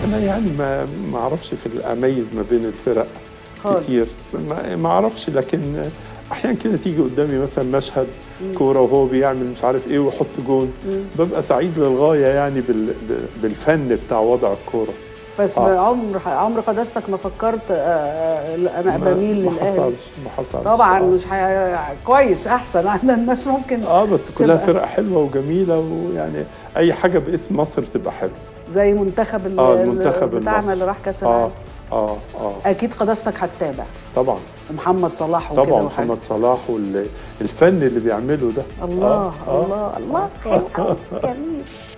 انا يعني ما ما اعرفش في اميز ما بين الفرق خالص. كتير ما ما اعرفش لكن احيانا كده تيجي قدامي مثلا مشهد كوره وهو بيعمل مش عارف ايه ويحط جون ببقى سعيد للغايه يعني بال ب- بالفن بتاع وضع الكوره بس آه. عمر عمر قداستك ما فكرت آه، آه، لا، انا ما- بميل ما للاهلي حصلش ما حصلش طبعا آه. مش ح... كويس احسن عند الناس ممكن اه بس كلها تبقى- فرق حلوه وجميله ويعني اي حاجه باسم مصر تبقى حلوه زي منتخب ال- اه ال- المنتخب بتاعنا المصري. اللي راح كاس اه العالم اه اه اكيد قداستك هتتابع طبعا محمد صلاح وكده طبعا وحاجة. محمد صلاح والفن اللي بيعمله ده الله آه، آه. الله الله حلو أوي، جميل